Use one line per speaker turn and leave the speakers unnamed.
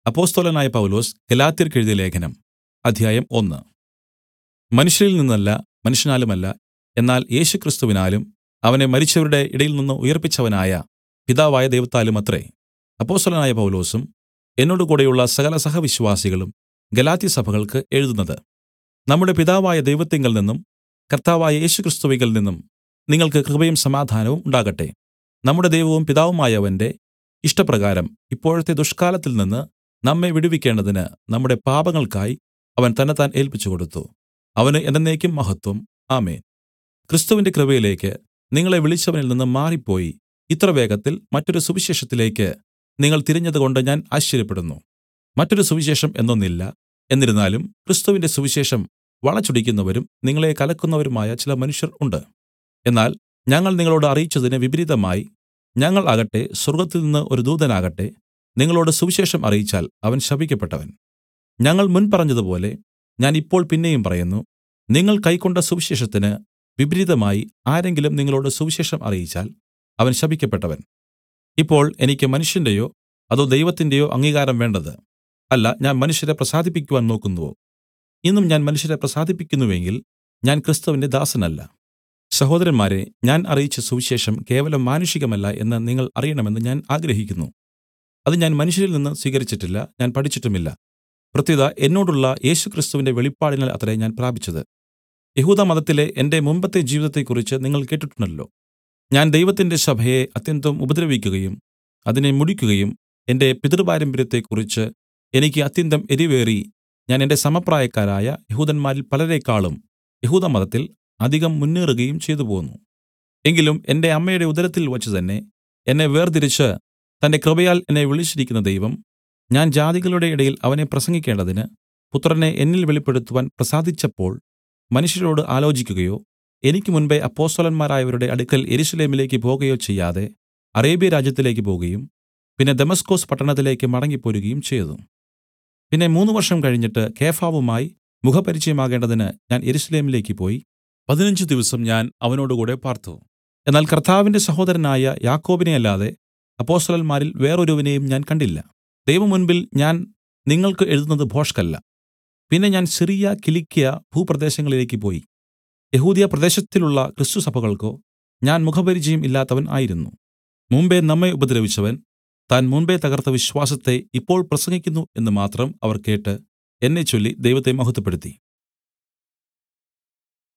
അപ്പൊസ്തലനായ പൗലൊസ് ഗലാത്യർക്ക് എഴുതിയ ലേഖനം അധ്യായം ഒന്ന് മനുഷ്യരിൽ നിന്നല്ല മനുഷ്യനാലുമല്ല എന്നാൽ യേശുക്രിസ്തുവിനാലും അവനെ മരിച്ചവരുടെ ഇടയിൽനിന്ന് ഉയിർപ്പിച്ചവനായ പിതാവായ ദൈവത്താലുമത്രേ അപ്പൊസ്തലനായ പൗലൊസും എന്നോട് കൂടെയുള്ള സകല സഹവിശ്വാസികളും ഗലാത്യസഭകൾക്ക് എഴുതുന്നത് നമ്മുടെ പിതാവായ ദൈവത്തിങ്കൽ നിന്നും കർത്താവായ യേശുക്രിസ്തുവിങ്കൽ നിന്നും നിങ്ങൾക്ക് കൃപയും സമാധാനവും ഉണ്ടാകട്ടെ നമ്മുടെ ദൈവവും പിതാവുമായവന്റെ ഇഷ്ടപ്രകാരം ഇപ്പോഴത്തെ ദുഷ്കാലത്തിൽ നിന്ന് നമ്മെ വിടുവിക്കേണ്ടതിന് നമ്മുടെ പാപങ്ങൾക്കായി അവൻ തന്നെത്താൻ ഏല്പിച്ചുകൊടുത്തു അവന് എന്നേക്കും മഹത്വം ആമേൻ ക്രിസ്തുവിന്റെ കൃപയിലേക്ക് നിങ്ങളെ വിളിച്ചവനിൽ നിന്ന് മാറിപ്പോയി ഇത്ര വേഗത്തിൽ മറ്റൊരു സുവിശേഷത്തിലേക്ക് നിങ്ങൾ തിരിഞ്ഞതുകൊണ്ട് ഞാൻ ആശ്ചര്യപ്പെടുന്നു മറ്റൊരു സുവിശേഷം എന്നൊന്നില്ല എന്നിരുന്നാലും ക്രിസ്തുവിന്റെ സുവിശേഷം വളച്ചൊടിക്കുന്നവരും നിങ്ങളെ കലക്കുന്നവരുമായ ചില മനുഷ്യർ ഉണ്ട് എന്നാൽ ഞങ്ങൾ നിങ്ങളോട് അറിയിച്ചതിന് വിപരീതമായി ഞങ്ങൾ ആകട്ടെ സ്വർഗ്ഗത്തിൽനിന്ന് ഒരു ദൂതനാകട്ടെ നിങ്ങളോട് സുവിശേഷം അറിയിച്ചാൽ അവൻ ശപിക്കപ്പെട്ടവൻ ഞങ്ങൾ മുൻ പറഞ്ഞതുപോലെ ഞാൻ ഇപ്പോൾ പിന്നെയും പറയുന്നു നിങ്ങൾ കൈക്കൊണ്ട സുവിശേഷത്തിന് വിപരീതമായി ആരെങ്കിലും നിങ്ങളോട് സുവിശേഷം അറിയിച്ചാൽ അവൻ ശപിക്കപ്പെട്ടവൻ ഇപ്പോൾ എനിക്ക് മനുഷ്യന്റെയോ അതോ ദൈവത്തിന്റെയോ അംഗീകാരം വേണ്ടത് അല്ല ഞാൻ മനുഷ്യരെ പ്രസാദിപ്പിക്കുവാൻ നോക്കുന്നുവോ ഇന്നും ഞാൻ മനുഷ്യരെ പ്രസാദിപ്പിക്കുന്നുവെങ്കിൽ ഞാൻ ക്രിസ്തുവിന്റെ ദാസനല്ല സഹോദരന്മാരെ ഞാൻ അറിയിച്ച സുവിശേഷം കേവലം മാനുഷികമല്ല എന്ന് നിങ്ങൾ അറിയണമെന്ന് ഞാൻ ആഗ്രഹിക്കുന്നു അത് ഞാൻ മനുഷ്യരിൽ നിന്ന് സ്വീകരിച്ചിട്ടില്ല ഞാൻ പഠിച്ചിട്ടുമില്ല പ്രത്യുത എന്നോടുള്ള യേശുക്രിസ്തുവിന്റെ വെളിപ്പാടിനാൽ അത്രേ ഞാൻ പ്രാപിച്ചത് യഹൂദമതത്തിലെ എന്റെ മുമ്പത്തെ ജീവിതത്തെക്കുറിച്ച് നിങ്ങൾ കേട്ടിട്ടുണ്ടല്ലോ ഞാൻ ദൈവത്തിന്റെ സഭയെ അത്യന്തം ഉപദ്രവിക്കുകയും അതിനെ മുടിക്കുകയും എന്റെ പിതൃപാരമ്പര്യത്തെക്കുറിച്ച് എനിക്ക് അത്യന്തം എരിവേറി ഞാൻ എന്റെ സമപ്രായക്കാരായ യഹൂദന്മാരിൽ പലരെക്കാളും യഹൂദമതത്തിൽ അധികം മുന്നേറുകയും ചെയ്തുപോന്നു എങ്കിലും എന്റെ അമ്മയുടെ ഉദരത്തിൽ വച്ച് തന്നെ എന്നെ വേർതിരിച്ച് തന്റെ കൃപയാൽ എന്നെ വിളിച്ചിരിക്കുന്ന ദൈവം ഞാൻ ജാതികളുടെ ഇടയിൽ അവനെ പ്രസംഗിക്കേണ്ടതിന് പുത്രനെ എന്നിൽ വെളിപ്പെടുത്തുവാൻ പ്രസാദിച്ചപ്പോൾ മനുഷ്യരോട് ആലോചിക്കുകയോ എനിക്ക് മുൻപെ അപ്പോസ്തലന്മാരായവരുടെ അടുക്കൽ യെരൂശലേമിലേക്ക് പോകയോ ചെയ്യാതെ അറേബ്യ രാജ്യത്തിലേക്ക് പോകുകയും പിന്നെ ദമസ്കൊസ് പട്ടണത്തിലേക്ക് മടങ്ങിപ്പോരുകയും ചെയ്തു പിന്നെ മൂന്ന് വർഷം കഴിഞ്ഞിട്ട് കേഫാവുമായി മുഖപരിചയമാകേണ്ടതിന് ഞാൻ യെരൂശലേമിലേക്ക് പോയി പതിനഞ്ച് ദിവസം ഞാൻ അവനോടുകൂടെ പാർത്തു എന്നാൽ കർത്താവിന്റെ സഹോദരനായ യാക്കോബിനെ അല്ലാതെ അപ്പോസ്തലന്മാരിൽ വേറൊരുവനെയും ഞാൻ കണ്ടില്ല ദൈവമുൻപിൽ ഞാൻ നിങ്ങൾക്ക് എഴുതുന്നത് ഭോഷ്കല്ല പിന്നെ ഞാൻ സിറിയ കിലിക്യ ഭൂപ്രദേശങ്ങളിലേക്ക് പോയി യഹൂദിയ പ്രദേശത്തിലുള്ള ക്രിസ്തുസഭകൾക്കോ ഞാൻ മുഖപരിചയം ഇല്ലാത്തവൻ ആയിരുന്നു മുമ്പെ നമ്മെ ഉപദ്രവിച്ചവൻ താൻ മുമ്പെ തകർത്ത വിശ്വാസത്തെ ഇപ്പോൾ പ്രസംഗിക്കുന്നു എന്ന് മാത്രം അവർ കേട്ട് എന്നെച്ചൊല്ലി ദൈവത്തെ മഹത്വപ്പെടുത്തി